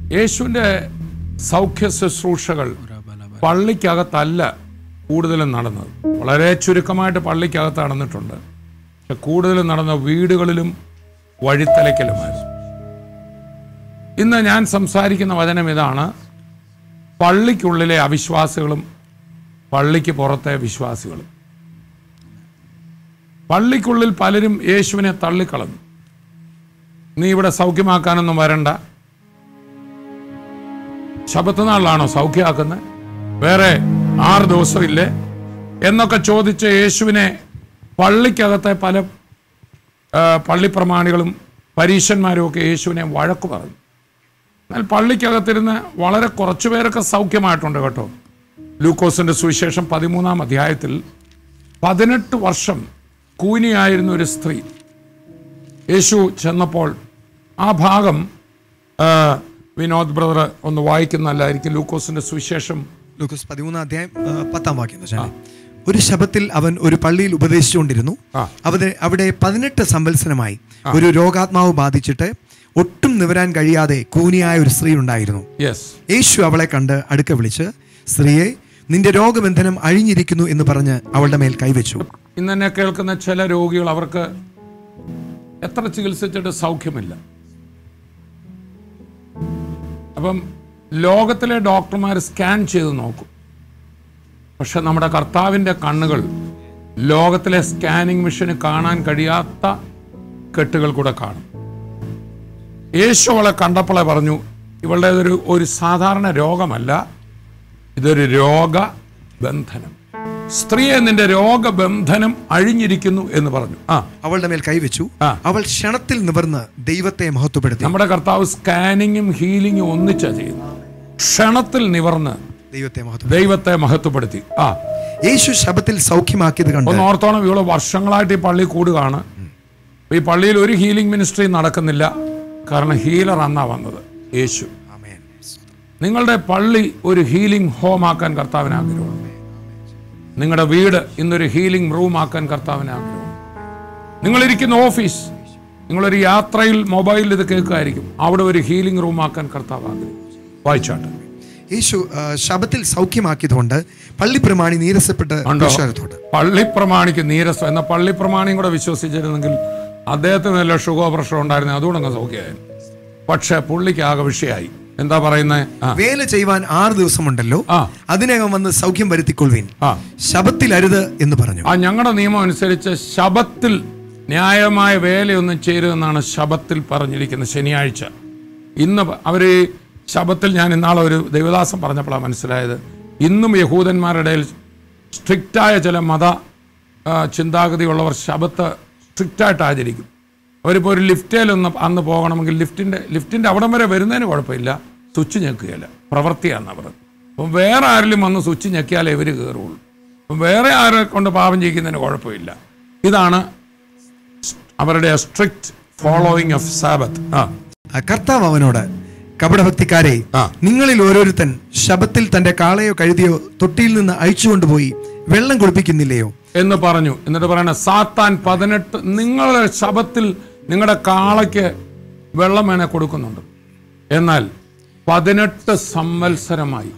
യേശുവിൻ്റെ സൗഖ്യ ശുശ്രൂഷകൾ പള്ളിക്കകത്തല്ല കൂടുതലും നടന്നത് വളരെ ചുരുക്കമായിട്ട് പള്ളിക്കകത്ത് നടന്നിട്ടുണ്ട് പക്ഷെ കൂടുതലും നടന്ന വീടുകളിലും വഴിത്തലയ്ക്കലുമായിരുന്നു ഇന്ന് ഞാൻ സംസാരിക്കുന്ന വചനം ഇതാണ് പള്ളിക്കുള്ളിലെ അവിശ്വാസികളും പള്ളിക്ക് പുറത്തെ വിശ്വാസികളും പള്ളിക്കുള്ളിൽ പലരും യേശുവിനെ തള്ളിക്കളഞ്ഞു നീ ഇവിടെ സൗഖ്യമാക്കാനൊന്നും വരണ്ട ശബത്തനാളിലാണോ സൗഖ്യമാക്കുന്നത് വേറെ ആറ് ദിവസമില്ലേ എന്നൊക്കെ ചോദിച്ച് യേശുവിനെ പള്ളിക്കകത്തെ പല ആ, പള്ളിപ്രമാണികളും പരീശന്മാരും ഒക്കെ യേശുവിനെ വഴക്കു പറഞ്ഞു എന്നാൽ പള്ളിക്കകത്തിരുന്ന് വളരെ കുറച്ചു പേരൊക്കെ സൗഖ്യമായിട്ടുണ്ട് കേട്ടോ ലൂക്കോസിന്റെ സുവിശേഷം പതിമൂന്നാം അധ്യായത്തിൽ പതിനെട്ട് വർഷം കൂനിയായിരുന്ന ഒരു സ്ത്രീ യേശു ചെന്നപ്പോൾ ആ ഭാഗം ആ, വിനോദ് ബ്രദർ ഒന്ന് വായിക്കുന്നതല്ലായിരിക്കും ലൂക്കോസിന്റെ സുവിശേഷം ലൂക്കോസ് പതിമൂന്നാം അധ്യായം ആ, പത്താം വാക്യം എന്ന് വെച്ചാൽ ഒരു ശബത്തിൽ അവൻ ഒരു പള്ളിയിൽ ഉപദേശിച്ചുകൊണ്ടിരുന്നു ആ. അവിടെ അവിടെ പതിനെട്ട് സംവത്സരമായി ഒരു രോഗാത്മാവ് ബാധിച്ചിട്ട് ഒട്ടും നിവരാൻ കഴിയാതെ കൂനിയായ ഒരു സ്ത്രീ ഉണ്ടായിരുന്നു യെസ് യേശു അവളെ കണ്ട് അടുക്ക വിളിച്ച് സ്ത്രീയെ നിന്റെ രോഗബന്ധനം അഴിഞ്ഞിരിക്കുന്നു എന്ന് പറഞ്ഞ് അവളുടെ മേൽ കൈവച്ചു ഇന്ന് എന്നെ കേൾക്കുന്ന ചില രോഗികൾ അവർക്ക് എത്ര ചികിത്സിച്ചിട്ട് സൗഖ്യമില്ല അപ്പം ലോകത്തിലെ ഡോക്ടർമാർ സ്കാൻ ചെയ്ത് നോക്കും പക്ഷെ നമ്മുടെ കർത്താവിൻ്റെ കണ്ണുകൾ ലോകത്തിലെ സ്കാനിങ് മെഷീന് കാണാൻ കഴിയാത്ത കെട്ടുകൾ കൂടെ കാണും യേശു അവളെ കണ്ടപ്പോളെ പറഞ്ഞു ഇവളുടെ ഒരു ഒരു സാധാരണ രോഗമല്ല ഇതൊരു രോഗബന്ധനം സ്ത്രീയെ നിന്റെ രോഗബന്ധനം അഴിഞ്ഞിരിക്കുന്നു എന്ന് പറഞ്ഞു ആ അവളുടെ മേൽ കൈവച്ചു ആ. അവൾ ക്ഷണത്തിൽ നിവർന്ന് ദൈവത്തെ മഹത്വപ്പെടുത്തി നമ്മുടെ കർത്താവ് സ്കാനിങ്ങും ഹീലിങ്ങും ഒന്നിച്ചാ ചെയ്യുന്നു ക്ഷണത്തിൽ നിവർന്ന് ദൈവത്തെ മഹത്വപ്പെടുത്തി ദൈവത്തെ മഹത്വപ്പെടുത്തി ആ യേശു ശബത്തിൽ സൗഖ്യമാക്കിയത് കണ്ട് ഒന്ന് ഓർത്തോണം ഇവള് വർഷങ്ങളായിട്ട് ഈ പള്ളി കൂടുകയാണ് ഈ പള്ളിയിൽ ഒരു ഹീലിംഗ് മിനിസ്ട്രി നടക്കുന്നില്ല കാരണം ഹീലർ അന്നാ വന്നത് യേശു ആമേൻ. നിങ്ങളുടെ പള്ളി ഒരു ഹീലിംഗ് ഹോം ആക്കാൻ കർത്താവിന് ആഗ്രഹമുണ്ട് നിങ്ങളുടെ വീട് ഇന്നൊരു ഹീലിംഗ് റൂം ആക്കാൻ കർത്താവിന് ആഗ്രഹമുണ്ട് നിങ്ങളിരിക്കുന്ന ഓഫീസ് നിങ്ങളൊരു യാത്രയിൽ മൊബൈലിൽ ഇത് കേൾക്കുമായിരിക്കും അവിടെ ഒരു ഹീലിംഗ് റൂം ആക്കാൻ കർത്താവ് ആഗ്രഹം വായിച്ചാട്ടെ യേശു ആ, ശബത്തിൽ സൗഖ്യമാക്കിയതുകൊണ്ട് പള്ളി പ്രമാണി നീരസപ്പെട്ട് ഉണ്ടോ പുരുഷാരത്തോട് പള്ളി പ്രമാണിക്ക് നീരസം എന്ന പള്ളി പ്രമാണിയും കൂടെ വിശ്വസിച്ചിരുന്നെങ്കിൽ അദ്ദേഹത്തിന് നല്ല ഷുഗർ പ്രഷർ ഉണ്ടായിരുന്നു അതുകൊണ്ട് അങ്ങ് സൗഖ്യമായിരുന്നു പക്ഷെ പുള്ളിക്ക് ആകെ വിഷയമായി എന്താ പറയുന്നത് ആ വേല ചെയ്യുവാൻ ആറ് ദിവസമുണ്ടല്ലോ ആ. അതിനകം വന്ന് സൗഖ്യം വരുത്തിക്കൊള്ളുവിൻ ആ ശബത്തിൽ അരുത് എന്ന് പറഞ്ഞു ആ ഞങ്ങളുടെ നിയമം അനുസരിച്ച് ശബത്തിൽ ന്യായമായ വേലയൊന്നും ചെയ്യരുതെന്നാണ് ശബത്തിൽ പറഞ്ഞിരിക്കുന്നത് ശനിയാഴ്ച ഇന്ന് അവർ ശബത്തിൽ ഞാൻ ഇന്നാളെ ഒരു ദൈവദാസം പറഞ്ഞപ്പോഴാണ് മനസ്സിലായത് ഇന്നും യഹൂദന്മാരുടെ ഇടയിൽ സ്ട്രിക്റ്റായ ചില മത ആ, ചിന്താഗതിയുള്ളവർ ശബത്ത് സ്ട്രിക്റ്റായിട്ട് ആചരിക്കും അവരിപ്പോൾ ഒരു ലിഫ്റ്റേലൊന്ന് അന്ന് പോകണമെങ്കിൽ ലിഫ്റ്റിൻ്റെ ലിഫ്റ്റിൻ്റെ അവിടം വരെ വരുന്നതിന് കുഴപ്പമില്ല സ്വിച്ച് ഞെക്കുകയില്ല പ്രവൃത്തിയാണ് അവർ അപ്പം വേറെ ആരെങ്കിലും വന്ന് സ്വിച്ച് ഞെക്കിയാലേ ഇവർ കയറുള്ളൂ അപ്പം വേറെ ആരെ കൊണ്ട് പാപം ചെയ്യിക്കുന്നതിന് കുഴപ്പമില്ല ഇതാണ് അവരുടെ സ്ട്രിക്റ്റ് ഫോളോയിങ് ഓഫ് സാബത്ത് ആ ആ കർത്താവ് അവനോട് കപടഭക്തിക്കാരെ ആ. നിങ്ങളിൽ ഓരോരുത്തൻ ശബത്തിൽ തന്റെ കാളയോ കഴുതിയോ തൊട്ടിയിൽ നിന്ന് അഴിച്ചുകൊണ്ടുപോയി വെള്ളം കുടിപ്പിക്കുന്നില്ലയോ എന്ന് പറഞ്ഞു എന്നിട്ട് പറയണ സാത്താൻ പതിനെട്ട് നിങ്ങളുടെ ശബത്തിൽ നിങ്ങളുടെ കാളയ്ക്ക് വെള്ളം വേണേ കൊടുക്കുന്നുണ്ട് എന്നാൽ പതിനെട്ട് സംവത്സരമായി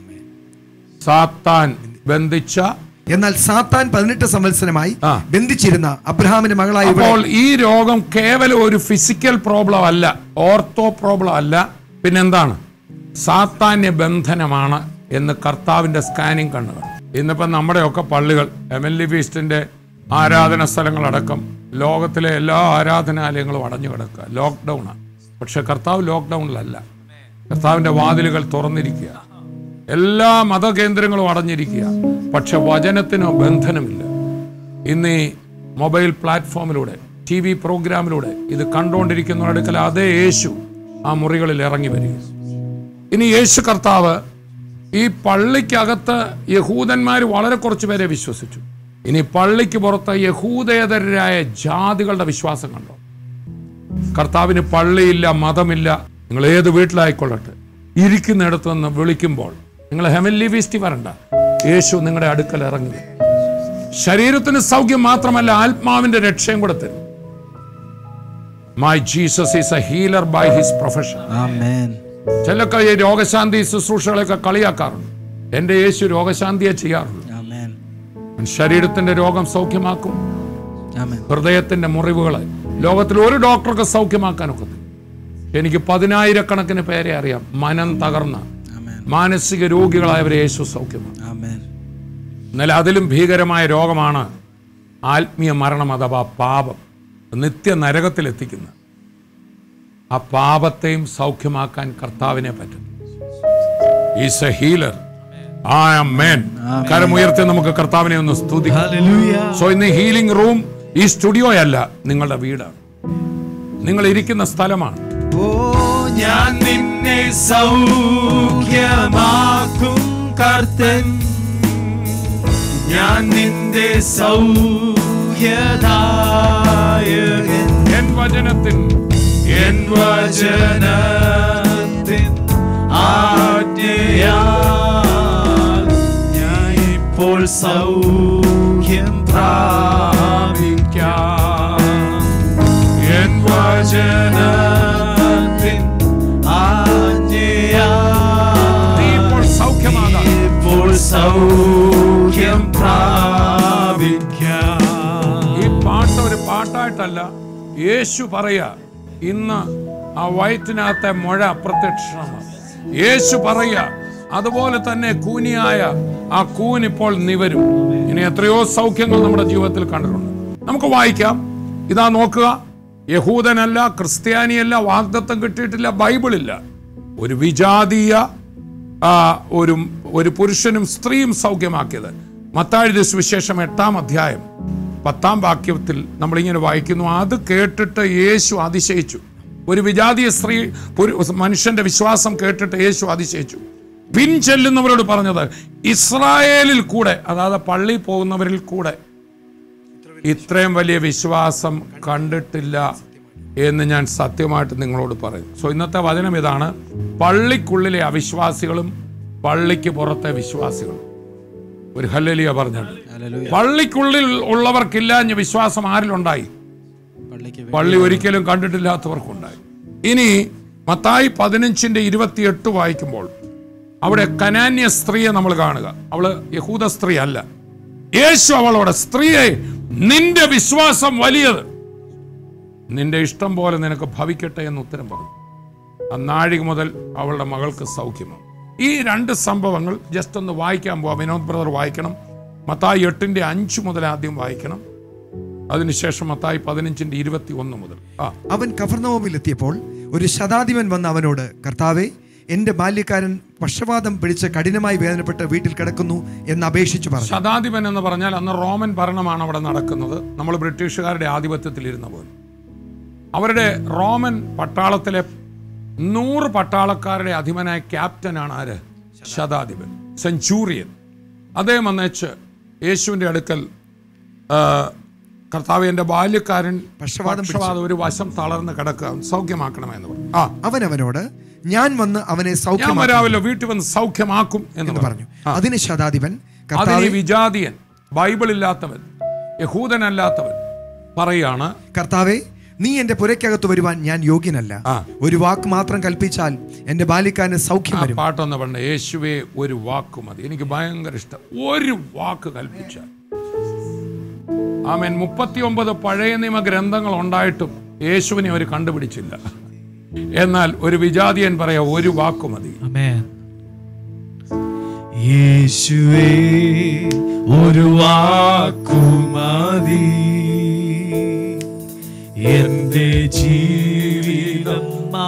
സാത്താൻ ബന്ധിച്ച എന്നാൽ സാത്താൻ പതിനെട്ട് സംവത്സരമായി ആ. ബന്ധിച്ചിരുന്ന അബ്രഹാമിന്റെ മകളായ ഇവളെ അപ്പോൾ ഈ രോഗം കേവലം ഒരു ഫിസിക്കൽ പ്രോബ്ലം അല്ല ഓർത്തോ പ്രോബ്ലം അല്ല പിന്നെന്താണ് സാത്താന്യ ബന്ധനമാണ് എന്ന് കർത്താവിന്റെ സ്കാനിങ് കണ്ടത് ഇന്നിപ്പം നമ്മുടെയൊക്കെ പള്ളികൾ എം എൽ ഇ ഫീസ്റ്റിന്റെ ആരാധന സ്ഥലങ്ങളടക്കം ലോകത്തിലെ എല്ലാ ആരാധനാലയങ്ങളും അടഞ്ഞു കിടക്കുക ലോക്ക്ഡൗണാണ് പക്ഷെ കർത്താവ് ലോക്ക്ഡൗണിലല്ല കർത്താവിന്റെ വാതിലുകൾ തുറന്നിരിക്കുക എല്ലാ മതകേന്ദ്രങ്ങളും അടഞ്ഞിരിക്കുക പക്ഷെ വചനത്തിനോ ബന്ധനമില്ല ഇന്ന് ഈ മൊബൈൽ പ്ലാറ്റ്ഫോമിലൂടെ ടി വി പ്രോഗ്രാമിലൂടെ ഇത് കണ്ടുകൊണ്ടിരിക്കുന്നവരുടെ അതേ യേശു ആ മുറികളിൽ ഇറങ്ങി വരിക ഇനി യേശു കർത്താവ് ഈ പള്ളിക്കകത്ത് യഹൂദന്മാർ വളരെ കുറച്ച് പേരെ വിശ്വസിച്ചു ഇനി പള്ളിക്ക് പുറത്ത് യഹൂദേതരായ ജാതികളുടെ വിശ്വാസം കണ്ടോ കർത്താവിന് പള്ളിയില്ല മതമില്ല നിങ്ങൾ ഏത് വീട്ടിലായിക്കൊള്ളട്ടെ ഇരിക്കുന്നിടത്ത് നിന്ന് വിളിക്കുമ്പോൾ നിങ്ങൾ ഹെമൻലി വീസ്റ്റി വരണ്ട യേശു നിങ്ങളുടെ അടുക്കൽ ഇറങ്ങി വരും. ശരീരത്തിന് സൗഖ്യം മാത്രമല്ല ആത്മാവിന്റെ രക്ഷയും കൂടെ തരും my Jesus is a healer by his profession Amen. ചിലൊക്കെ ഈ രോഗശാന്തി ശുശ്രൂഷകളൊക്കെ കളിയാക്കാറുണ്ട് എൻ്റെ യേശു രോഗശാന്തിയെ ചെയ്യാറുള്ളൂ Amen. അവൻ ശരീരത്തിന്റെ രോഗം സൗഖ്യമാക്കും Amen. ഹൃദയത്തിന്റെ മുറിവുകളെ ലോകത്തിൽ ഒരു ഡോക്ടർക്ക് സൗഖ്യമാക്കാനൊക്കെ എനിക്ക് പതിനായിരക്കണക്കിന് പേരെ അറിയാം മനം തകർന്ന Amen. മാനസിക രോഗികളായവരെ യേശു സൗഖ്യമാക്കും Amen. എന്നാൽ അതിലും ഭീകരമായ രോഗമാണ് ആത്മീയ മരണം അഥവാ പാപം നിത്യ നരകത്തിലെത്തിക്കുന്ന ആ പാപത്തെയും സൗഖ്യമാക്കാൻ കർത്താവിനെ പറ്റും ഈസ് എ ഹീലർ ആ മേൻ കരമുയർത്തി നമുക്ക് കർത്താവിനെ ഒന്ന് സ്തുതിക്കാം Hallelujah. സോ ഇന്ന് ഹീലിംഗ് റൂം ഈ സ്റ്റുഡിയോ അല്ല നിങ്ങളുടെ വീടാണ് നിങ്ങൾ ഇരിക്കുന്ന സ്ഥലമാണ് ഓ ഞാൻ നിന്നെ സൗഖ്യമാക്കും കർത്തൻ ഞാൻ നിന്റെ സൗഖ്യദായകൻ എൻ വചനത്തിൻ എൻ വചനത്തിൻ ആജ്ഞയാൽ ഞാൻ ഇപ്പോൾ സൗഖ്യം പ്രാപിക്കാം എൻ വചനത്തിൻ നീ ഇപ്പോൾ ആജ്ഞയാൽ സൗഖ്യമാകാം ഇപ്പോൾ സൗഖ്യം പ്രാപിക്കാം ഈ പാട്ട് ഒരു പാട്ടായിട്ടല്ല യേശു പറയാ ഇന്ന് ആ വയറ്റിനകത്തെ മുഴ അപ്രത്യക്ഷമാണ് യേശു പറയാ അതുപോലെ തന്നെ കൂനിയായ ആ കൂൻ ഇപ്പോൾ നിവരും ഇനി എത്രയോ സൗഖ്യങ്ങൾ നമ്മുടെ ജീവിതത്തിൽ കണ്ടിട്ടുണ്ട് നമുക്ക് വായിക്കാം ഇതാ നോക്കുക യഹൂദനല്ല ക്രിസ്ത്യാനിയല്ല വാഗ്ദത്തം കിട്ടിയിട്ടില്ല ബൈബിളില്ല ഒരു വിജാതീയ ആ, ഒരു ഒരു പുരുഷനും സ്ത്രീയും സൗഖ്യമാക്കിയത് മത്താഴ്ച സുവിശേഷം എട്ടാം അധ്യായം പത്താം വാക്യത്തിൽ നമ്മളിങ്ങനെ വായിക്കുന്നു അത് കേട്ടിട്ട് യേശു അതിശയിച്ചു ഒരു വിജാതീയ സ്ത്രീ പുരു- മനുഷ്യന്റെ വിശ്വാസം കേട്ടിട്ട് യേശു അതിശയിച്ചു പിൻചെല്ലുന്നവരോട് പറഞ്ഞത് ഇസ്രായേലിൽ കൂടെ അതായത് പള്ളി പോകുന്നവരിൽ കൂടെ ഇത്രയും വലിയ വിശ്വാസം കണ്ടിട്ടില്ല എന്ന് ഞാൻ സത്യമായിട്ട് നിങ്ങളോട് പറയും സോ ഇന്നത്തെ വചനം ഇതാണ് പള്ളിക്കുള്ളിലെ അവിശ്വാസികളും പള്ളിക്ക് പുറത്തെ വിശ്വാസികളും ഒരു ഹല്ലലിയ പറഞ്ഞത് ഹല്ലേലൂയ. പള്ളിക്കുള്ളിൽ ഉള്ളവർക്കില്ലാഞ്ഞ വിശ്വാസം ആരിലുണ്ടായി പള്ളിക്ക് പള്ളി ഒരിക്കലും കണ്ടിട്ടില്ലാത്തവർക്കുണ്ടായി ഇനി മത്തായി പതിനഞ്ചിന്റെ ഇരുപത്തിയെട്ട് വായിക്കുമ്പോൾ അവിടെ കനാന്യ സ്ത്രീയെ നമ്മൾ കാണുക അവള് യഹൂദ സ്ത്രീ അല്ല യേശു അവളോട് സ്ത്രീയെ നിന്റെ വിശ്വാസം വലിയത് നിന്റെ ഇഷ്ടം പോലെ നിനക്ക് ഭവിക്കട്ടെ എന്ന് ഉത്തരം പറഞ്ഞു ആ നാഴിക മുതൽ അവളുടെ മകൾക്ക് സൗഖ്യമാണ് ഈ രണ്ട് സംഭവങ്ങൾ ജസ്റ്റ് ഒന്ന് വായിക്കാൻ പോവാം വിനോദ് ബ്രദർ വായിക്കണം മത്തായി എട്ടിന്റെ അഞ്ച് മുതൽ ആദ്യം വായിക്കണം അതിനുശേഷം മത്തായി പതിനഞ്ചിന്റെ ഇരുപത്തി ഒന്ന് മുതൽ ആ അവൻ കഫർനവമിൽ എത്തിയപ്പോൾ ഒരു ശതാധിപൻ വന്ന് അവനോട് കർത്താവെ എന്റെ ബാല്യക്കാരൻ പക്ഷവാതം പിടിച്ച് കഠിനമായി വേദനപ്പെട്ട് വീട്ടിൽ കിടക്കുന്നു എന്ന് അപേക്ഷിച്ചു പറഞ്ഞു ശതാധിപൻ എന്ന് പറഞ്ഞാൽ അന്ന് റോമൻ ഭരണമാണ് അവിടെ നടക്കുന്നത് നമ്മൾ ബ്രിട്ടീഷുകാരുടെ ആധിപത്യത്തിൽ ഇരുന്ന പോലെ അവരുടെ റോമൻ പട്ടാളത്തിലെ നൂറ് പട്ടാളക്കാരുടെ അധിപനായ ക്യാപ്റ്റനാണ് ആര് ശതാധിപൻ സെഞ്ചൂറിയൻ അദ്ദേഹം വന്നേച്ച് യേശുവിൻ്റെ അടുക്കൽ ആ, കർത്താവ് എൻ്റെ ബാല്യക്കാരൻ പക്ഷവാതം പക്ഷവാതം ഒരു വശം തളർന്ന് കിടക്കുക സൗഖ്യമാക്കണമെന്ന് പറഞ്ഞു ആ അവൻ അവനോട് ഞാൻ വന്ന് അവനെ ഞാൻ സൗഖ്യമാക്കും വരാമല്ലോ വീട്ടിൽ വന്ന് സൗഖ്യമാക്കും എന്ന് എന്ന് പറഞ്ഞു പറഞ്ഞു അതിന് ശതാധിപൻ അതിന് കർത്താവെ ഈ വിജാതിയൻ ബൈബിൾ ഇല്ലാത്തവൻ യഹൂദനല്ലാത്തവൻ പറയാണ് കർത്താവെ നീ എന്റെ പുരയ്ക്കകത്ത് വരുവാൻ ഞാൻ യോഗ്യനല്ല ആ. ഒരു വാക്ക് മാത്രം കൽപ്പിച്ചാൽ എന്റെ ബാല്യക്കാരന് സൗഖ്യം ആ വരും പാട്ടൊന്ന് പണ്ട് യേശുവേ ഒരു വാക്ക് മതി എനിക്ക് ഭയങ്കര ഇഷ്ടം ഒരു വാക്ക് കൽപ്പിച്ചാൽ ആമേൻ മുപ്പത്തി ഒമ്പത് പഴയ നിയമ ഗ്രന്ഥങ്ങൾ ഉണ്ടായിട്ടും യേശുവിനെ അവർ കണ്ടുപിടിച്ചില്ല എന്നാൽ ഒരു വിജാതിയൻ പറയാ ഒരു വാക്ക് മതി Amen. യേശുവേ ഒരു വാക്കുമതി എന്റെ ജീവിതം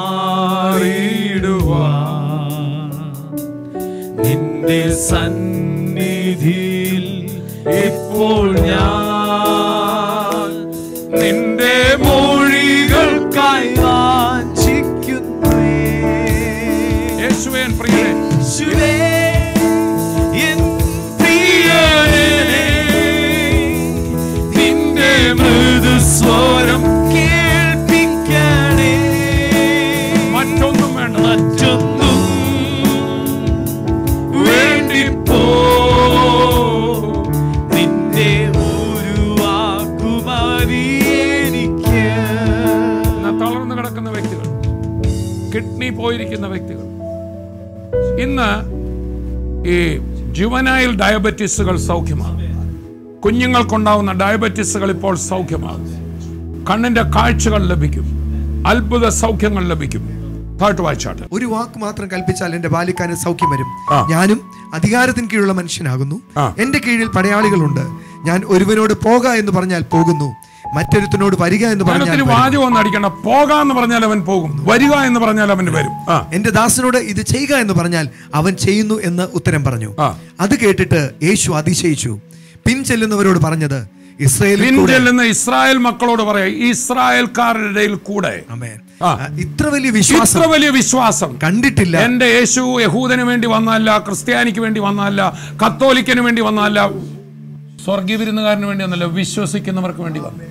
മാറിടുവാൻ നിന്റെ സന്നിധിയിൽ ഇപ്പോൾ ഞാൻ നിന്റെ മൊഴികൾക്കായി വാഞ്ചിക്കുന്നേ യേശുവേ എൻ പ്രിയനെ യേശുവേ, എൻ പ്രിയനേ, നിന്റെ മൃദുസ്വരം കേൾപ്പിക്കണേ. മറ്റൊന്നും വേണ്ട മറ്റൊന്നും വേണ്ടിപ്പോ നിന്റെ ഒരു വാക്കുമതി എനിക്ക് എന്നാ തളർന്നു കിടക്കുന്ന വ്യക്തികൾ കിഡ്നി പോയിരിക്കുന്ന വ്യക്തികൾ ഇന്ന് ഈ ജുവനൈൽ ഡയബറ്റീസുകൾ സൗഖ്യമാകും കുഞ്ഞുങ്ങൾക്കുണ്ടാവുന്ന ഡയബറ്റീസുകൾ ഇപ്പോൾ സൗഖ്യമാകും കണ്ണിന്റെ കാഴ്ചകൾ ലഭിക്കും അത്ഭുത സൗഖ്യങ്ങൾ ലഭിക്കും താഴ്ത്തു വായിച്ചാട്ട് ഒരു വാക്ക് മാത്രം കൽപ്പിച്ചാൽ എന്റെ ബാല്യക്കാരന് സൗഖ്യം വരും ആ. ഞാനും അധികാരത്തിന് കീഴിലുള്ള മനുഷ്യനാകുന്നു ആ. എന്റെ കീഴിൽ പടയാളികളുണ്ട് ഞാൻ ഒരുവനോട് പോക എന്ന് പറഞ്ഞാൽ പോകുന്നു മറ്റൊരുത്തനോട് വരിക എന്ന് ഞാൻ പറഞ്ഞാൽ ഒത്തിരി വരും. വാചകം ഒന്നും അടിക്കണ്ട പോകാന്ന് പറഞ്ഞാൽ അവൻ പോകും വരിക എന്ന് പറഞ്ഞാൽ അവൻ വരും ആ എന്റെ ദാസനോട് ഇത് ചെയ്യുക എന്ന് പറഞ്ഞാൽ അവൻ ചെയ്യുന്നു എന്ന് ഉത്തരം പറഞ്ഞു ആ. അത് കേട്ടിട്ട് യേശു അതിശയിച്ചു പിൻചെല്ലുന്നവരോട് പറഞ്ഞത് ഇസ്രയേലിൽ കൂടെ പിൻചെല്ലുന്ന ഇസ്രായേൽ മക്കളോട് പറയാ ഇസ്രായേൽക്കാരുടെ ഇടയിൽ കൂടെ ആമേൻ. ആ. ആ, ഇത്ര വലിയ വിശ്വാസം ഇത്ര വലിയ വിശ്വാസം കണ്ടിട്ടില്ല എന്റെ യേശു യഹൂദന് വേണ്ടി വന്നല്ല ക്രിസ്ത്യാനിക്ക് വേണ്ടി വന്നല്ല കത്തോലിക്കന് വേണ്ടി വന്നല്ല സ്വർഗീയ വിരുന്നുകാരന് വേണ്ടി വന്നല്ല വിശ്വസിക്കുന്നവർക്ക് വേണ്ടി വന്നു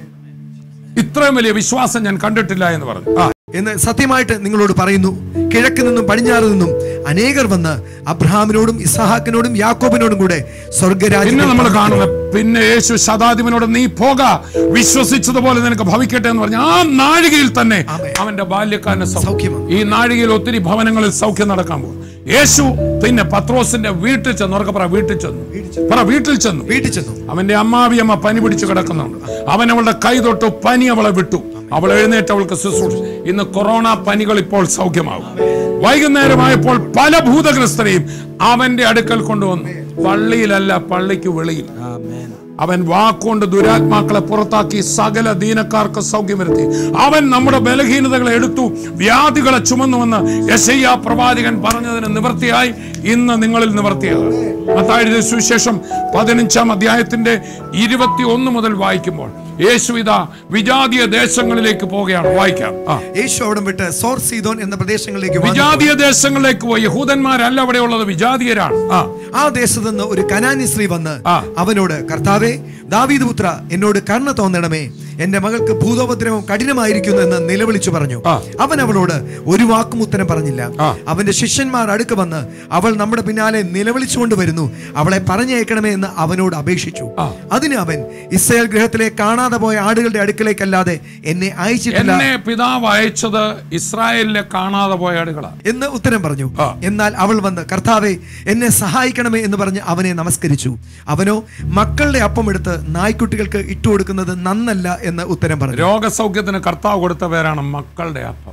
ഇത്രയും വലിയ വിശ്വാസം ഞാൻ കണ്ടിട്ടില്ല എന്ന് പറഞ്ഞു ആ എന്ന് സത്യമായിട്ട് നിങ്ങളോട് പറയുന്നു കിഴക്ക് നിന്നും പടിഞ്ഞാറ് നിന്നും അനേകർ വന്ന് അബ്രഹാമിനോടും ഇസഹാക്കിനോടും യാക്കോബിനോടും കൂടെ പിന്നെ സ്വർഗരാജ്യം നമ്മൾ കാണുന്ന പിന്നെ യേശു ശതാധിപനോട് നീ പോക വിശ്വസിച്ചതുപോലെ നിനക്ക് ഭവിക്കട്ടെ എന്ന് പറഞ്ഞു ആ നാഴികയിൽ തന്നെ ആമേൻ. അവന്റെ ബാല്യക്കാരന് സൗഖ്യം സൗഖ്യം വന്നു. ഈ നാഴികയിൽ ഒത്തിരി ഭവനങ്ങളിൽ സൗഖ്യം നടക്കാൻ പോകും യേശു പിന്നെ പത്രോസിന്റെ വീട്ടിൽ ചെന്നു ഉറക്കെ പറ വീട്ടിൽ ചെന്നു പറ വീട്ടിൽ ചെന്നു വീട്ടിൽ ചെന്നു അവന്റെ അമ്മാവിയമ്മ പനി പിടിച്ചു കിടക്കുന്നുണ്ട് അവൻ അവളുടെ കൈ തൊട്ടു പനി അവളെ വിട്ടു അവൾ എഴുന്നേറ്റ് അവൾക്ക് ശുശ്രൂഷ ഇന്ന് കൊറോണ പനികൾ ഇപ്പോൾ സൗഖ്യമാകും വൈകുന്നേരമായപ്പോൾ പല ഭൂതഗ്രസ്തരെയും അവന്റെ അടുക്കൽ കൊണ്ടുവന്നു പള്ളിയിലല്ല പള്ളിക്ക് വെളിയിൽ അവൻ വാക്കുകൊണ്ട് ദുരാത്മാക്കളെ പുറത്താക്കി സകല ദീനക്കാർക്ക് സൗഖ്യം വരുത്തി അവൻ നമ്മുടെ ബലഹീനതകളെ എടുത്തു വ്യാധികളെ ചുമന്നുവെന്ന് യശയ്യ പ്രവാചകൻ പറഞ്ഞതിന് നിവൃത്തിയായി ഇന്ന് നിങ്ങളിൽ നിവർത്തിയത് മത്തായി സുവിശേഷം പതിനഞ്ചാം അധ്യായത്തിന്റെ ഇരുപത്തി ഒന്ന് മുതൽ വായിക്കുമ്പോൾ യേശു ഇതാ വിജാതീയ ദേശങ്ങളിലേക്ക് പോവുകയാണ് വായിക്കാം ആ യേശു അവിടെ വിട്ട് സോർ സീതോൻ എന്ന പ്രദേശങ്ങളിലേക്ക് വന്നു. വിജാതീയ ദേശങ്ങളിലേക്ക് പോയി യഹൂദന്മാരല്ല അവിടെ ഉള്ളത് വിജാതീയരാണ് ആ ആ ദേശത്ത് നിന്ന് ഒരു കനാനി സ്ത്രീ വന്ന് ആ. അവനോട് കർത്താവേ ദാവീദ് പുത്ര എന്നോട് കരുണ തോന്നണമേ എന്റെ മകൾക്ക് ഭൂതോപദ്രവം കഠിനമായിരിക്കുന്നു എന്ന് നിലവിളിച്ചു പറഞ്ഞു ആ. അവൻ അവളോട് ഒരു വാക്കും ഉത്തരം പറഞ്ഞില്ല ആ. അവന്റെ ശിഷ്യന്മാർ അടുക്ക് വന്ന് അവൾ നമ്മുടെ പിന്നാലെ നിലവിളിച്ചുകൊണ്ട് വരുന്നു അവളെ പറഞ്ഞയക്കണമേ എന്ന് അവനോട് അപേക്ഷിച്ചു ആ. അതിന് അവൻ ഇസ്രായേൽ ഗൃഹത്തിലെ കാണാതെ പോയ ആടുകളുടെ അടുക്കലേക്കല്ലാതെ എന്നെ അയച്ചിട്ടില്ല എന്നെ പിതാവ് അയച്ചത് ഇസ്രായേലിലെ കാണാതെ പോയ ആടുകളാണ് എന്ന് ഉത്തരം പറഞ്ഞു ആ. എന്നാൽ അവൾ വന്ന് കർത്താവെ എന്നെ സഹായിക്കണമേ എന്ന് പറഞ്ഞ് അവനെ നമസ്കരിച്ചു അവനോ മക്കളുടെ അപ്പം എടുത്ത് നായ്ക്കുട്ടികൾക്ക് ഇട്ടുകൊടുക്കുന്നത് നന്നല്ല എന്ന് ഉത്തരം പറഞ്ഞു രോഗസൗഖ്യത്തിന് കർത്താവ് കൊടുത്ത പേരാണ് മക്കളുടെ അപ്പം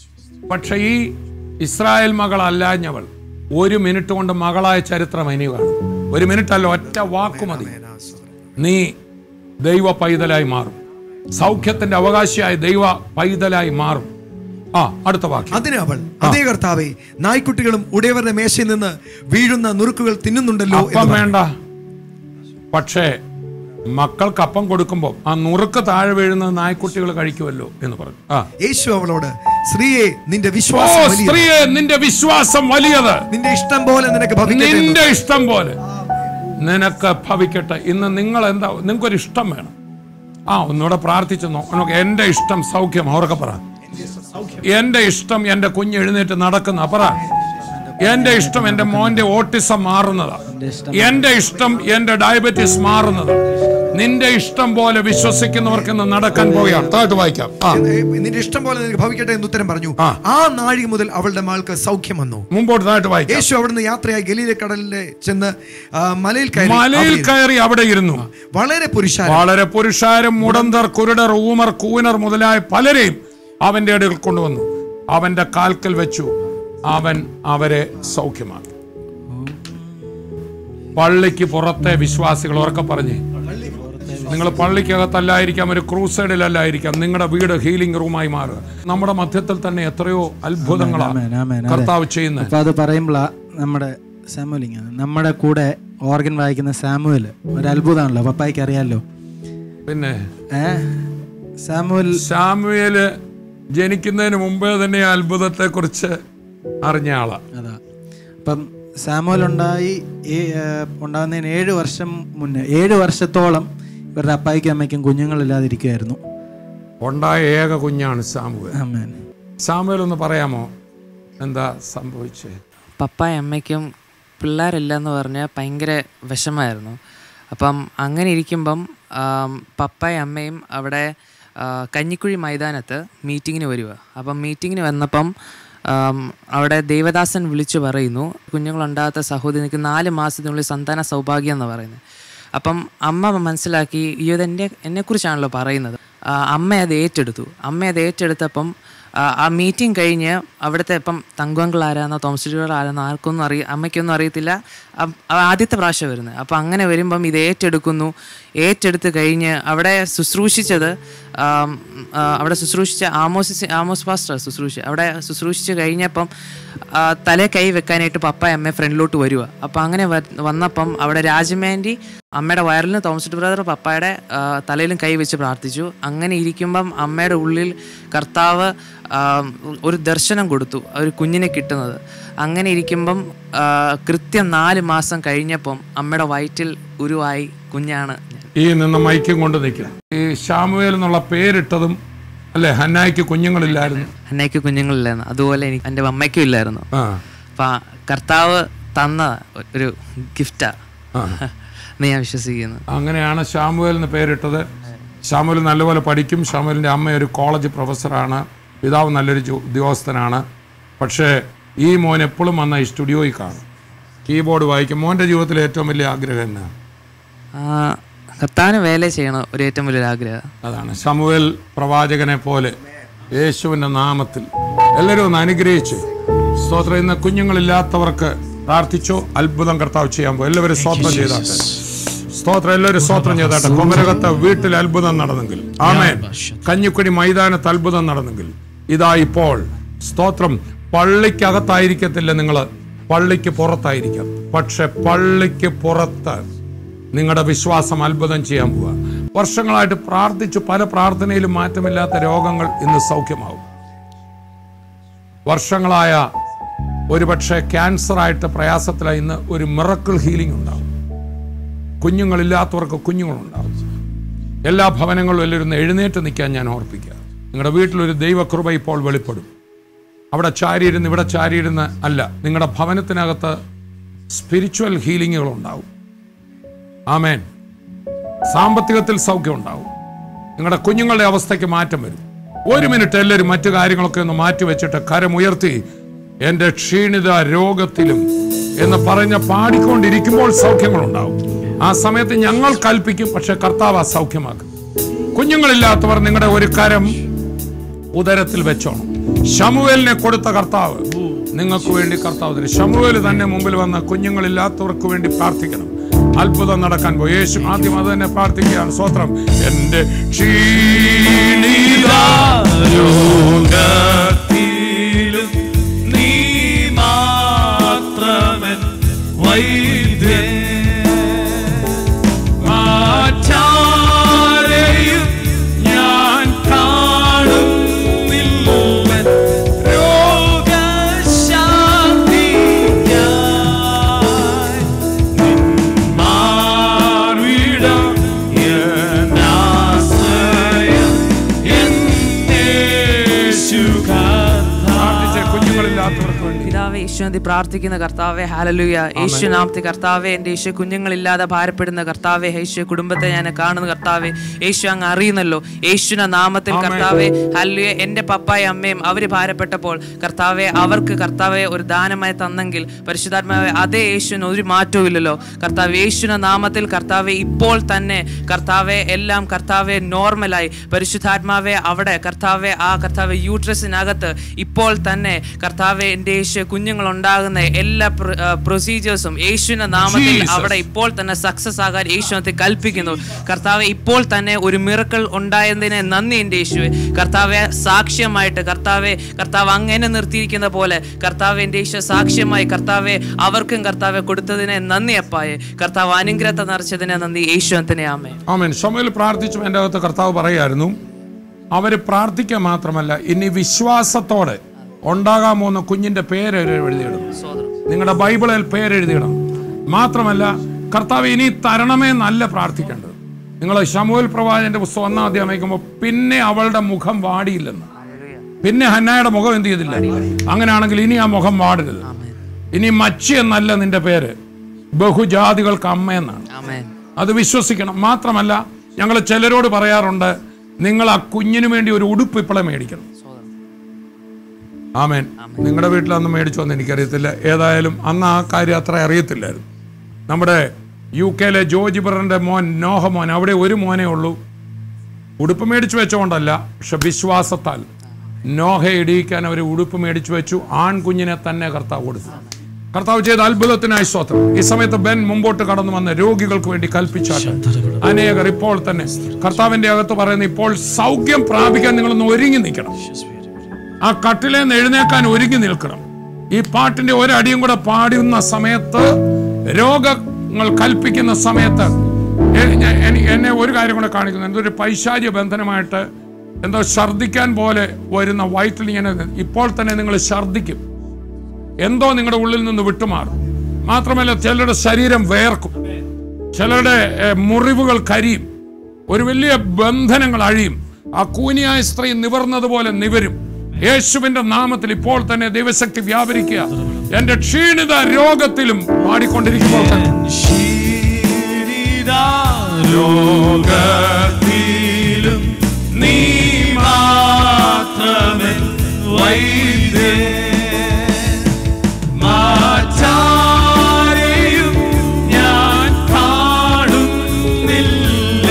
പക്ഷെ ഈ ഇസ്രായേൽ മകളല്ലാഞ്ഞവൾ ഒരു മിനിറ്റ് കൊണ്ട് മകളായ ചരിത്രം ഇനി കാണും ഒരു മിനിറ്റ് അല്ല ഒറ്റ വാക്കു മതി നീ ദൈവ പൈതലായി മാറും സൗഖ്യത്തിന്റെ അവകാശിയായ ദൈവ പൈതലായി മാറും ആ അടുത്ത വാക്യം അതിന് അവൾ അതേ കർത്താവെ നായ്ക്കുട്ടികളും ഉടയവരുടെ മേശയിൽ നിന്ന് വീഴുന്ന നുറുക്കുകൾ തിന്നുന്നുണ്ടല്ലോ എന്ന് അപ്പം പറഞ്ഞു. വേണ്ട പക്ഷേ മക്കൾക്ക് അപ്പം കൊടുക്കുമ്പോൾ ആ നുറുക്ക് താഴെ വീഴുന്നത് നായ്ക്കുട്ടികൾ കഴിക്കുമല്ലോ എന്ന് പറഞ്ഞു ആ യേശു അവളോട് സ്ത്രീയെ നിന്റെ ഓ വിശ്വാസം വലിയത്. സ്ത്രീയെ നിന്റെ വിശ്വാസം വലിയത് നിന്റെ ഇഷ്ടം പോലെ നിനക്ക് ഭവിക്കട്ടെ എന്ന്. നിന്റെ ഇഷ്ടം പോലെ നിനക്ക് ഭവിക്കട്ടെ ഇന്ന് നിങ്ങൾ എന്താ നിങ്ങൾക്കൊരു ഇഷ്ടം വേണം ആ ഒന്നുകൂടെ പ്രാർത്ഥിച്ചു നോക്ക് എന്റെ ഇഷ്ടം സൗഖ്യം അവർക്ക് പറ എന്റെ ഇഷ്ടം എന്റെ കുഞ്ഞ് എഴുന്നേറ്റ് നടക്കുന്ന പറ എന്റെ ഇഷ്ടം എന്റെ മോന്റെ ഓട്ടിസം മാറുന്നതാ എന്റെ ഇഷ്ടം എന്റെ ഡയബറ്റീസ് മാറുന്നത് നിന്റെ ഇഷ്ടം പോലെ വിശ്വസിക്കുന്നവർക്ക് ഇന്ന് നടക്കാൻ പോവുകയാണ് താഴ്ത്ത് വായിക്കാം ആ ഏ, നിന്റെ ഇഷ്ടം പോലെ നിനക്ക് ഭവിക്കട്ടെ എന്ന് ഉത്തരം പറഞ്ഞു ആ. ആ നാഴിക മുതൽ അവളുടെ മകൾക്ക് സൗഖ്യം വന്നു മുമ്പോട്ട് താഴ്ത്ത് വായിക്കാം യേശു അവിടുന്ന് യാത്രയായി ഗലീല കടലിൽ ചെന്ന് ആ, മലയിൽ കയറി മലയിൽ അവിടെ കയറി അവിടെ ഇരുന്നു വളരെ പുരുഷാരം വളരെ പുരുഷാരം മുടന്തർ കുരുടർ ഊമർ കൂനർ മുതലായ പലരെയും അവന്റെ അടുക്കൽ കൊണ്ടുവന്നു അവന്റെ കാൽക്കൽ വെച്ചു അവൻ അവരെ സൗഖ്യമാക്കി പള്ളിക്ക് പുറത്തെ വിശ്വാസികൾ ഉറക്കെ പറഞ്ഞേ നിങ്ങൾ പള്ളിക്കകത്തല്ലായിരിക്കാം ഒരു ക്രൂസൈഡിലല്ലായിരിക്കാം നിങ്ങളുടെ വീട് ഹീലിംഗ് റൂമായി മാറുക നമ്മുടെ മധ്യത്തിൽ തന്നെ എത്രയോ അത്ഭുതങ്ങളാണ് ആമേൻ, ആമേൻ, അതെ. കർത്താവ് ചെയ്യുന്നത് അപ്പൊ അത് പറയുമ്പോഴാ നമ്മുടെ സാമുലിങ് നമ്മുടെ കൂടെ ഓർഗൻ വായിക്കുന്ന സാമുവൽ ഒരു അത്ഭുതമാണല്ലോ പപ്പായ്ക്ക് അറിയാലോ പിന്നെ ഏ സാമുവൽ സാമുവേല് ജനിക്കുന്നതിന് മുമ്പേ തന്നെ ഈ അത്ഭുതത്തെ കുറിച്ച് അറിഞ്ഞ ആളാ അതാ അപ്പം സാമുവൽ ഉണ്ടായി ഏ- ഏ, ഉണ്ടാകുന്നതിന് ഏഴ് വർഷം മുന്നേ ഏഴ് വർഷത്തോളം ഇവരുടെ അപ്പായ്ക്കും അമ്മയ്ക്കും കുഞ്ഞുങ്ങളില്ലാതിരിക്കുമായിരുന്നു ഉണ്ടായ ഏക കുഞ്ഞാണ് സാമുവേൽ ആമേൻ സാമുവേൽ ഒന്ന് പറയാമോ എന്താ സംഭവിച്ചേ പപ്പായും അമ്മയ്ക്കും പിള്ളേരില്ലെന്ന് പറഞ്ഞാൽ ഭയങ്കര വിഷമായിരുന്നു അപ്പം അങ്ങനെ ഇരിക്കുമ്പം ആം, പപ്പായും അമ്മയും അവിടെ ആ, കഞ്ഞിക്കുഴി മൈതാനത്ത് മീറ്റിങ്ങിന് വരിക അപ്പം മീറ്റിങ്ങിന് വന്നപ്പം ആം, അവിടെ ദേവദാസൻ വിളിച്ചു പറയുന്നു കുഞ്ഞുങ്ങളുണ്ടാകാത്ത സഹോദരിക്ക് നാല് മാസത്തിനുള്ളിൽ സന്താന സൗഭാഗ്യം എന്ന് പറയുന്നത് അപ്പം അമ്മ മനസ്സിലാക്കി ഈ ഇത് എൻ്റെ എന്നെക്കുറിച്ചാണല്ലോ പറയുന്നത് ആ, അമ്മ അത് ഏറ്റെടുത്തു അമ്മ അത് ഏറ്റെടുത്തപ്പം ആ, ആ മീറ്റിംഗ് കഴിഞ്ഞ് അവിടുത്തെ ഇപ്പം തങ്കുവങ്കിൾ ആരാന്നോ തോമസ് ആരാന്നോ ആർക്കൊന്നും അറിയ അമ്മയ്ക്കൊന്നും അറിയത്തില്ല അം- ആ ആദ്യത്തെ പ്രാവശ്യം വരുന്നത് അപ്പം അങ്ങനെ വരുമ്പം ഇത് ഏറ്റെടുക്കുന്നു ഏറ്റെടുത്ത് കഴിഞ്ഞ് അവിടെ ശുശ്രൂഷിച്ചത് ആം, ആ, അവിടെ ശുശ്രൂഷിച്ച ആമോസ് ആമോസ് പാസ്റ്റർ ശുശ്രൂഷ അവിടെ ശുശ്രൂഷിച്ച് കഴിഞ്ഞപ്പം ആ, തലേ കൈ വെക്കാനായിട്ട് പപ്പ അമ്മ ഫ്രണ്ടിലോട്ട് വരിക അപ്പം അങ്ങനെ വ- വന്നപ്പം അവിടെ രാജമേൻ്റെ അമ്മയുടെ വയറിലും തോമസ് ബ്രദർ പപ്പായുടെ ആ, തലയിലും കൈ വെച്ച് പ്രാർത്ഥിച്ചു അങ്ങനെ ഇരിക്കുമ്പം അമ്മയുടെ ഉള്ളിൽ കർത്താവ് ആ, ഒരു ദർശനം കൊടുത്തു ഒരു കുഞ്ഞിനെ കിട്ടുന്നത് അങ്ങനെ ഇരിക്കുമ്പം ആ, കൃത്യം നാല് മാസം കഴിഞ്ഞപ്പം അമ്മയുടെ വയറ്റിൽ ഉരുവായി കുഞ്ഞാണ് ഞാൻ ഈ നിന്ന് മൈക്കും കൊണ്ട് നിൽക്കുക ഈ ഷാമുവേൽ എന്നുള്ള പേരിട്ടതും അല്ലെ ഹന്നായ്ക്ക് കുഞ്ഞുങ്ങളില്ലായിരുന്നു അന്നയ്ക്ക് കുഞ്ഞുങ്ങളില്ലായിരുന്നു അതുപോലെ എനിക്ക് എൻ്റെ അമ്മയ്ക്കും ഇല്ലായിരുന്നു ആ അപ്പം ആ കർത്താവ് തന്ന ഒരു ഗിഫ്റ്റാ ആ. എന്ന് ഞാൻ വിശ്വസിക്കുന്നു അങ്ങനെയാണ് ഷാമുവേൽ എന്ന് പേരിട്ടത് ഷാമുവേൽ നല്ലപോലെ പഠിക്കും ഷാമുവേലിൻ്റെ അമ്മ ഒരു കോളേജ് പ്രൊഫസറാണ് പിതാവ് നല്ലൊരു ജോ- ഉദ്യോഗസ്ഥനാണ് പക്ഷേ ഈ മോൻ എപ്പോഴും വന്ന ഈ സ്റ്റുഡിയോയിൽ കാണും കീബോർഡ് വായിക്കും മോൻ്റെ ജീവിതത്തിലെ ഏറ്റവും വലിയ ആഗ്രഹം എന്നാ ആ, കർത്താവിന് വേല ചെയ്യണം ഒരു ഏറ്റവും വലിയൊരു ആഗ്രഹം അതാണ് ശമുവേൽ പ്രവാചകനെ പോലെ യേശുവിൻ്റെ നാമത്തിൽ എല്ലാവരും ഒന്ന് അനുഗ്രഹിച്ച് സ്തോത്രം ഇന്ന് കുഞ്ഞുങ്ങളില്ലാത്തവർക്ക് പ്രാർത്ഥിച്ചോ അത്ഭുതം കർത്താവ് ചെയ്യാൻ പോകും എല്ലാവരും സ്തോത്രം ചെയ്താട്ടെ സ്തോത്രം എല്ലാവരും സ്തോത്രം ചെയ്താട്ടെ കൊമരകത്തെ വീട്ടിൽ അത്ഭുതം നടന്നെങ്കിൽ ആമേൻ കഞ്ഞിക്കുടി മൈതാനത്ത് അത്ഭുതം നടന്നെങ്കിൽ ഇതാ ഇപ്പോൾ സ്തോത്രം പള്ളിക്കകത്തായിരിക്കത്തില്ല നിങ്ങൾ പള്ളിക്ക് പുറത്തായിരിക്കാം പക്ഷെ പള്ളിക്ക് പുറത്ത് നിങ്ങളുടെ വിശ്വാസം അത്ഭുതം ചെയ്യാൻ പോവുക വർഷങ്ങളായിട്ട് പ്രാർത്ഥിച്ചു പല പ്രാർത്ഥനയിലും മാറ്റമില്ലാത്ത രോഗങ്ങൾ ഇന്ന് സൗഖ്യമാവും വർഷങ്ങളായ ഒരുപക്ഷെ ക്യാൻസറായിട്ട് പ്രയാസത്തിലായി ഇന്ന് ഒരു മിറക്കിൾ ഹീലിംഗ് ഉണ്ടാവും കുഞ്ഞുങ്ങളില്ലാത്തവർക്ക് കുഞ്ഞുങ്ങളുണ്ടാവും എല്ലാ ഭവനങ്ങളും എല്ലാവരും ഒന്ന് എഴുന്നേറ്റ് നിൽക്കാൻ ഞാൻ ഓർപ്പിക്കുക നിങ്ങളുടെ വീട്ടിലൊരു ദൈവകൃപ ഇപ്പോൾ വെളിപ്പെടും അവിടെ ചാരിയിരുന്ന് ഇവിടെ ചാരിയിരുന്ന് അല്ല നിങ്ങളുടെ ഭവനത്തിനകത്ത് സ്പിരിച്വൽ ഹീലിങ്ങുകൾ ഉണ്ടാവും ആമേൻ സാമ്പത്തികത്തിൽ സൗഖ്യം ഉണ്ടാവും നിങ്ങളുടെ കുഞ്ഞുങ്ങളുടെ അവസ്ഥയ്ക്ക് മാറ്റം വരും ഒരു മിനിറ്റ് എല്ലാവരും മറ്റു കാര്യങ്ങളൊക്കെ ഒന്ന് മാറ്റി വെച്ചിട്ട് കരമുയർത്തി എൻ്റെ ക്ഷീണിത രോഗത്തിലും എന്ന് പറഞ്ഞ പാടിക്കൊണ്ടിരിക്കുമ്പോൾ സൗഖ്യങ്ങൾ ഉണ്ടാവും ആ സമയത്ത് ഞങ്ങൾ കൽപ്പിക്കും പക്ഷെ കർത്താവ് ആ സൗഖ്യമാക്കും കുഞ്ഞുങ്ങളില്ലാത്തവർ നിങ്ങളുടെ ഒരു കരം ഉദരത്തിൽ വെച്ചോണം ഷമുവേലിനെ കൊടുത്ത കർത്താവ് നിങ്ങൾക്ക് വേണ്ടി കർത്താവ് തരും ഷമുവേൽ തന്നെ മുമ്പിൽ വന്ന കുഞ്ഞുങ്ങളില്ലാത്തവർക്ക് വേണ്ടി പ്രാർത്ഥിക്കണം അത്ഭുതം നടക്കാൻ പോയി യേശു ആദ്യം അത് തന്നെ പ്രാർത്ഥിക്കുകയാണ് സ്വത്രം എന്റെ ക്ഷീണിത രോഗത്തിലും നീ മാത്രമൻ വൈദ്യൻ മാറ്റാരെയും ഞാൻ കാണുന്നില്ല രോഗശാന്തിക്കായി നിൻ മാർവിടം എന്നാശ്രയം എന്നേശു പ്രാർത്ഥിച്ച കുഞ്ഞുങ്ങളില്ലാത്തവർക്ക് വേണ്ടി പിതാവെ യേശുനന്ദി പ്രാർത്ഥിക്കുന്ന കർത്താവെ ഹാലലുയ യേശു നാമത്തെ കർത്താവെ എൻ്റെ യേശു കുഞ്ഞുങ്ങളില്ലാതെ ഭാരപ്പെടുന്ന കർത്താവെ യേശു കുടുംബത്തെ ഞാൻ കാണുന്ന കർത്താവെ യേശു അങ്ങ് അറിയുന്നല്ലോ യേശുന നാമത്തിൽ കർത്താവെ ഹാലലുയ എൻ്റെ പപ്പായും അമ്മയും അവർ ഭാരപ്പെട്ടപ്പോൾ കർത്താവെ അവർക്ക് കർത്താവെ ഒരു ദാനമായി തന്നെങ്കിൽ പരിശുദ്ധാത്മാവെ അതേ യേശുവിന് ഒരു മാറ്റവും ഇല്ലല്ലോ കർത്താവ് യേശുന നാമത്തിൽ കർത്താവെ ഇപ്പോൾ തന്നെ കർത്താവെ എല്ലാം കർത്താവെ നോർമലായി പരിശുദ്ധാത്മാവെ അവിടെ കർത്താവെ ആ കർത്താവെ യൂട്രസിനകത്ത് ഇപ്പോൾ തന്നെ കർത്താവെ എൻ്റെ യേശു കുഞ്ഞുങ്ങൾ ഉണ്ടാകുന്ന എല്ലാ പ്രൊസീജിയേഴ്സും യേശുവിന്റെ നാമത്തിൽ Jesus. അവിടെ ഇപ്പോൾ തന്നെ സക്സസ് ആകാൻ യേശുനത്തെ കൽപ്പിക്കുന്നു കർത്താവെ ഇപ്പോൾ തന്നെ ഒരു മിറക്കൾ ഉണ്ടായതിനെ നന്ദി എൻ്റെ യേശുവെ കർത്താവെ സാക്ഷ്യമായിട്ട് കർത്താവെ കർത്താവ് അങ്ങനെ നിർത്തിയിരിക്കുന്ന പോലെ കർത്താവ് എൻ്റെ യേശു സാക്ഷ്യമായി കർത്താവെ അവർക്കും കർത്താവെ കൊടുത്തതിനെ നന്ദി അപ്പായെ കർത്താവ് അനുഗ്രഹത്തെ നിറച്ചതിനെ നന്ദി യേശുവത്തിനെ ആമേ ആമേൻ ഷമേൽ പ്രാർത്ഥിച്ചു എൻ്റെ അകത്ത് കർത്താവ് പറയായിരുന്നു അവര് പ്രാർത്ഥിക്കുക മാത്രമല്ല ഇനി വിശ്വാസത്തോടെ ഉണ്ടാകാൻ പോകുന്ന കുഞ്ഞിന്റെ പേര് എഴുതിയിടും നിങ്ങളുടെ ബൈബിളിൽ പേരെഴുതിയിടണം മാത്രമല്ല കർത്താവ് ഇനി തരണമേ നല്ല പ്രാർത്ഥിക്കേണ്ടത് നിങ്ങൾ ശമുവൽ പ്രവാചന്റെ പുസ്തകം ഒന്നാം അധ്യായം വായിക്കുമ്പോൾ പിന്നെ അവളുടെ മുഖം വാടിയില്ലെന്ന് പിന്നെ ഹന്നായുടെ മുഖം എന്ത് ചെയ്തില്ല അങ്ങനെയാണെങ്കിൽ ഇനി ആ മുഖം വാടരുത് ഇനി മച്ചി എന്നല്ല നിന്റെ പേര് ബഹുജാതികൾക്ക് അമ്മ എന്നാണ് ആമേൻ അത് വിശ്വസിക്കണം മാത്രമല്ല ഞങ്ങൾ ചിലരോട് പറയാറുണ്ട് നിങ്ങൾ ആ കുഞ്ഞിന് വേണ്ടി ഒരു ഉടുപ്പ് ഇപ്പോഴേ മേടിക്കണം ആമേൻ നിങ്ങളുടെ വീട്ടിൽ അന്ന് മേടിച്ചോന്ന് എനിക്കറിയത്തില്ല ഏതായാലും അന്ന് ആ കാര്യം അത്ര അറിയത്തില്ലായിരുന്നു നമ്മുടെ യു കെയിലെ ജോർജ് ബ്രറിന്റെ മോൻ നോഹ മോൻ അവിടെ ഒരു മോനേ ഉള്ളൂ ഉടുപ്പ് മേടിച്ചു വെച്ചോണ്ടല്ല പക്ഷെ വിശ്വാസത്താൽ നോഹയെ ഇടിയിക്കാൻ അവർ ഉടുപ്പ് മേടിച്ചു വെച്ചു ആൺകുഞ്ഞിനെ തന്നെ കർത്താവ് കൊടുത്തു കർത്താവ് ചെയ്ത അത്ഭുതത്തിനായി സ്തോത്രം ഈ സമയത്ത് ബെൻ മുമ്പോട്ട് കടന്നു വന്ന് രോഗികൾക്ക് വേണ്ടി കൽപ്പിച്ചാട്ട് അനേകർ ഇപ്പോൾ തന്നെ കർത്താവിന്റെ അകത്ത് പറയുന്ന ഇപ്പോൾ സൗഖ്യം പ്രാപിക്കാൻ നിങ്ങളൊന്ന് ഒരുങ്ങി നിൽക്കണം ആ കട്ടിലെ നിന്ന് എഴുന്നേക്കാൻ ഒരുങ്ങി നിൽക്കണം ഈ പാട്ടിന്റെ ഒരടിയും കൂടെ പാടുന്ന സമയത്ത് രോഗങ്ങൾ കൽപ്പിക്കുന്ന സമയത്ത് എ- ഞാൻ- എനി- എന്നെ ഒരു കാര്യം കൂടെ കാണിക്കുന്നു എന്തൊരു പൈശാചിക ബന്ധനമായിട്ട് എന്തോ ഛർദ്ദിക്കാൻ പോലെ വരുന്ന വയറ്റിൽ ഇങ്ങനെ ഇപ്പോൾ തന്നെ നിങ്ങൾ ഛർദ്ദിക്കും എന്തോ നിങ്ങളുടെ ഉള്ളിൽ നിന്ന് വിട്ടുമാറും മാത്രമല്ല ചിലരുടെ ശരീരം വേർക്കും ചിലരുടെ ഏഹ്, മുറിവുകൾ കരിയും ഒരു വലിയ ബന്ധനങ്ങൾ അഴിയും ആ കൂനിയായ സ്ത്രീ നിവർന്നതുപോലെ നിവരും യേശുവിന്റെ നാമത്തിൽ ഇപ്പോൾ തന്നെ ദൈവശക്തി വ്യാപരിക്കുക എന്റെ ക്ഷീണിത രോഗത്തിലും പാടിക്കൊണ്ടിരിക്കുമ്പോൾ തന്നെ രോഗത്തിലും നീ മാത്രമേ വൈദ്യൻ മാറ്റാരെയും ഞാൻ കാണുന്നില്ല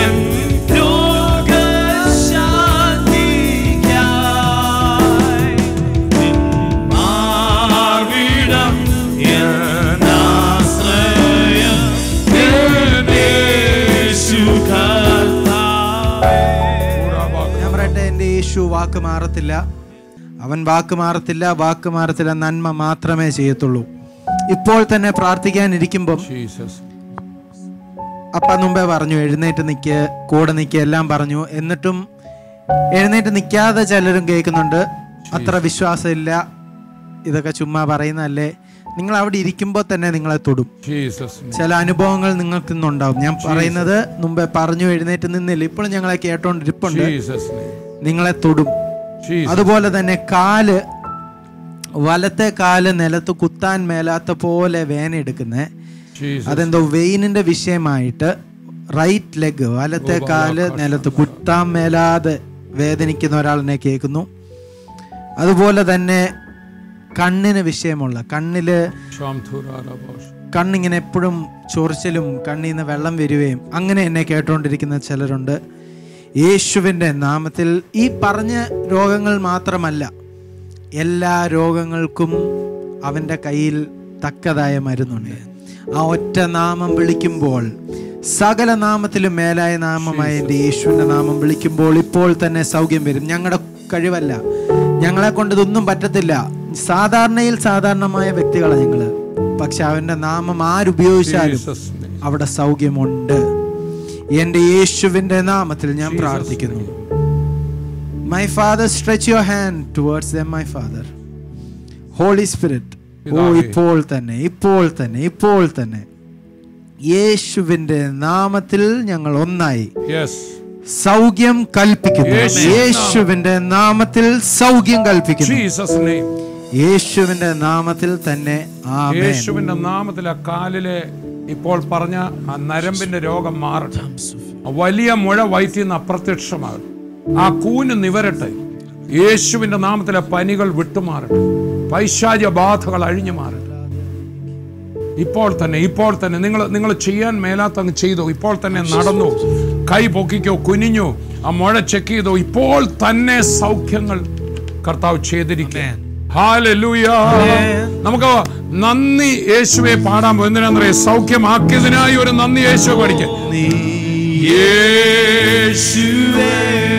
രോഗശാന്തിക്കായി നിൻ മാർവിടം എന്നാശ്രയം യേശു കർത്താവേ ഞാൻ പറയട്ടെ എൻ്റെ യേശു വാക്ക് മാറത്തില്ല അവൻ വാക്ക് മാറത്തില്ല വാക്ക് മാറത്തില്ല നന്മ മാത്രമേ ചെയ്യത്തുള്ളൂ ഇപ്പോൾ തന്നെ പ്രാർത്ഥിക്കാനിരിക്കുമ്പം ജീസസ് അപ്പ മുമ്പേ പറഞ്ഞു എഴുന്നേറ്റ് നിൽക്ക് കൂടെ നിൽക്കുക എല്ലാം പറഞ്ഞു എന്നിട്ടും എഴുന്നേറ്റ് നിൽക്കാതെ ചിലരും കേൾക്കുന്നുണ്ട് അത്ര വിശ്വാസമില്ല ഇതൊക്കെ ചുമ്മാ പറയുന്നതല്ലേ നിങ്ങൾ അവിടെ ഇരിക്കുമ്പോൾ തന്നെ നിങ്ങളെ തൊടും ജീസസ് ചില അനുഭവങ്ങൾ നിങ്ങൾക്ക് ഇന്നുണ്ടാവും ഞാൻ പറയുന്നത് മുമ്പേ പറഞ്ഞു എഴുന്നേറ്റ് നിന്നില്ല ഇപ്പോഴും ഞങ്ങളെ കേട്ടോണ്ടിരിപ്പുണ്ട് ജീസസ് നിങ്ങളെ തൊടും ജീസസ് അതുപോലെ തന്നെ കാല് വലത്തെ കാല് നിലത്ത് കുത്താൻ മേലാത്ത പോലെ വേന എടുക്കുന്നേ ജീസസ് അതെന്തോ വെയിനിന്റെ വിഷയമായിട്ട് റൈറ്റ് ലെഗ് വലത്തെ കാല് നിലത്ത് കുത്താൻ മേലാതെ വേദനിക്കുന്ന ഒരാളിനെ കേൾക്കുന്നു അതുപോലെ തന്നെ കണ്ണിന് വിഷയമുള്ള കണ്ണില് ശാംധുരാരഭാഷ കണ്ണിങ്ങനെ എപ്പോഴും ചൊറിച്ചിലും കണ്ണിൽ നിന്ന് വെള്ളം വരികയും അങ്ങനെ എന്നെ കേട്ടുകൊണ്ടിരിക്കുന്ന ചിലരുണ്ട് യേശുവിൻ്റെ നാമത്തിൽ ഈ പറഞ്ഞ രോഗങ്ങൾ മാത്രമല്ല എല്ലാ രോഗങ്ങൾക്കും അവൻ്റെ കയ്യിൽ തക്കതായ മരുന്നുണ്ട് ആ ഒറ്റ നാമം വിളിക്കുമ്പോൾ സകല നാമത്തിലും മേലായ നാമമായ എൻ്റെ യേശുവിൻ്റെ നാമം വിളിക്കുമ്പോൾ ഇപ്പോൾ തന്നെ സൗഖ്യം വരും ഞങ്ങളുടെ കഴിവല്ല ഞങ്ങളെ കൊണ്ട് ഇതൊന്നും പറ്റത്തില്ല സാധാരണയിൽ സാധാരണമായ വ്യക്തികളാണ് ഞങ്ങള് പക്ഷെ അവൻ്റെ നാമം ആരുപയോഗിച്ചാലും ജീസസ് അവിടെ സൗഖ്യമുണ്ട് എൻ്റെ യേശുവിൻ്റെ നാമത്തിൽ ഞാൻ പ്രാർത്ഥിക്കുന്നു my father stretch your hand towards them my father holy spirit ഓ പിതാവേ. ഇപ്പോൾ തന്നെ ഇപ്പോൾ തന്നെ ഇപ്പോൾ തന്നെ യേശുവിൻ്റെ നാമത്തിൽ ഞങ്ങൾ ഒന്നായി യെസ് സൗഖ്യം കൽപ്പിക്കുന്നു യേശു യേശുവിന്റെ നാമത്തിൽ സൗഖ്യം കൽപ്പിക്കുന്നു ജീസസ് നെയിം യേശുവിന്റെ നാമത്തിൽ തന്നെ ആമേൻ യേശുവിന്റെ നാമത്തിൽ ആ കാലിലെ ഇപ്പോൾ പറഞ്ഞ ആ നരമ്പിന്റെ രോഗം മാറട്ടെ ആ വലിയ മുഴ വയറ്റിൽ നിന്ന് അപ്രത്യക്ഷമാകട്ടെ ആ കൂന് നിവരട്ടെ യേശുവിന്റെ നാമത്തിലെ പനികൾ വിട്ടുമാറട്ടെ പൈശാച ബാധകൾ അഴിഞ്ഞു മാറട്ടെ ഇപ്പോൾ തന്നെ ഇപ്പോൾ തന്നെ നിങ്ങൾ നിങ്ങൾ ചെയ്യാൻ മേലാത്ത അങ്ങ് ചെയ്തോ ഇപ്പോൾ തന്നെ നടന്നു കൈ പൊക്കിക്കോ കുനിഞ്ഞോ ആ മുഴ ചെക്ക് ചെയ്തോ ഇപ്പോൾ തന്നെ സൗഖ്യങ്ങൾ കർത്താവ് ചെയ്തിരിക്കുക ഹാലലൂയാ നമുക്ക് നന്ദി യേശുവെ പാടാൻ പോകും എന്തിനാന്നറിയാം സൗഖ്യമാക്കിയതിനായി ഒരു നന്ദി യേശുവെ പഠിക്കാം യേശുവേ